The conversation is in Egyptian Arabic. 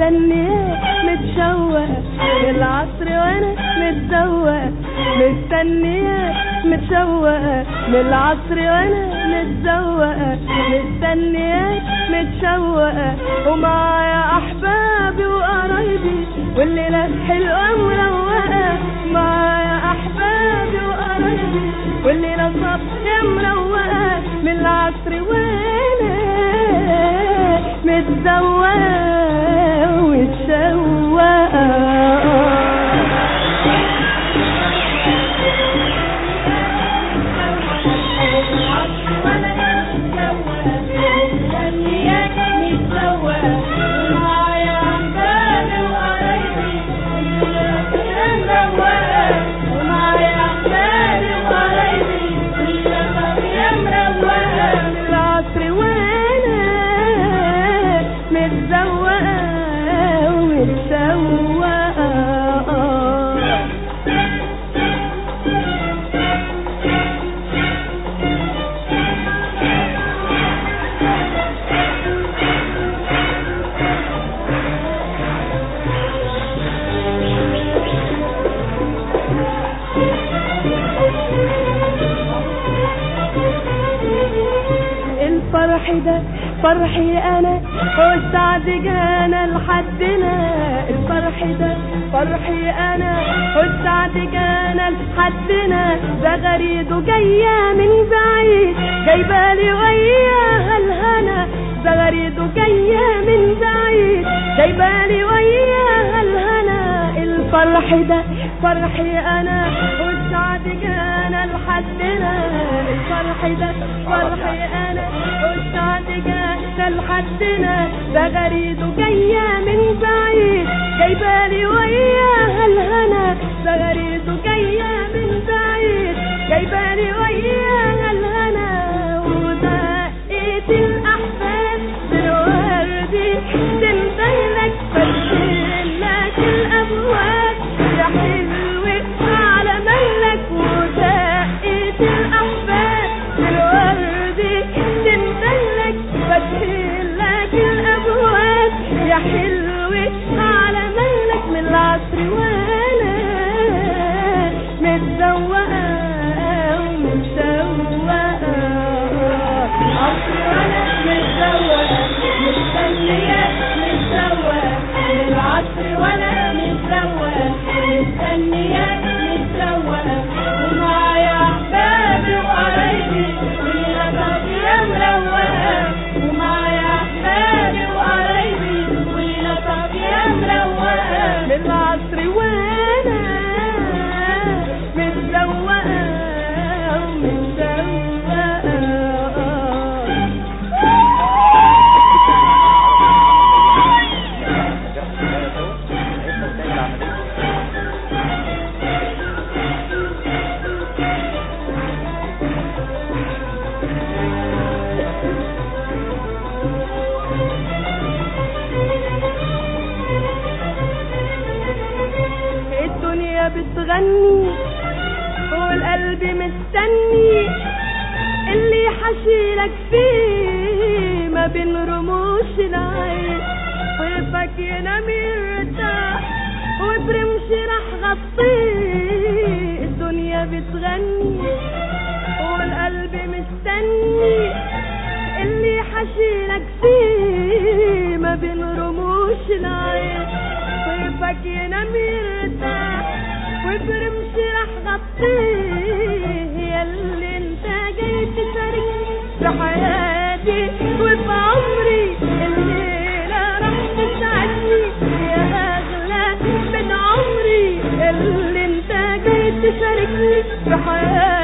مستنياك متشوقة للعصر وانا متزوقة مستنياك متشوقة للعصر وانا متزوقة مستنياك متشوقة ومعايا احبابي وقرايبي والليلة حلوة مروقة معايا احبابي وقرايبي والليلة صبح مروقة من العصر وانا متزوقة ومتشوقة العصر وانا متزوقة ومتشوقة الفرح ده فرحي انا والسعد جانا لحدنا الفرح ده فرحي انا والسعد جانا لحدنا ده غريد وجاية من بعيد جايبالي وياها الهنا ده غريد وجاية من بعيد جايبالي وياها الهنا الفرح ده فرحي انا والسعد جانا لحدنا الفرح ده فرحي انا والسعد جانا لحدنا ده غريد وجاية من بعيد جايبالي وياها الهنا ده غريد وجاية من بعيد جايبالي وياها الهنا ودقيت الاحباب بالورد تنتهلك فتشيلك الابواب يا حلو على مهلك ودقيت الاحباب بالورد تنتهلك فتشيلك الابواب يا حلو على مهلك من العصر وانا متزوقة ومتشوقة عصر وانا متزوقة مستنية متزوقة العصر وانا متزوقة مستنية متزوقة ومعايا احبابي وقرايبي والليلة صافية مروقة ومعايا احبابي وقرايبي والليلة صافية مروقة للعصر وانا متزوقة الدنيا بتغني والقلب مستني اللي حشيلك فيه ما بين رموش العين ويبك ينام يرتاح وبرمش راح غطيه الدنيا بتغني والقلب مستني اللي حشيلك فيه ما بين رموش العين ويبك ينام يرتاح وبرمش راح غطيه يا اللي انت جاي تشاركني في حياتي وفي عمري الليلة راح تسعدني يا أغلى من عمري اللي انت جاي تشاركني في حياتي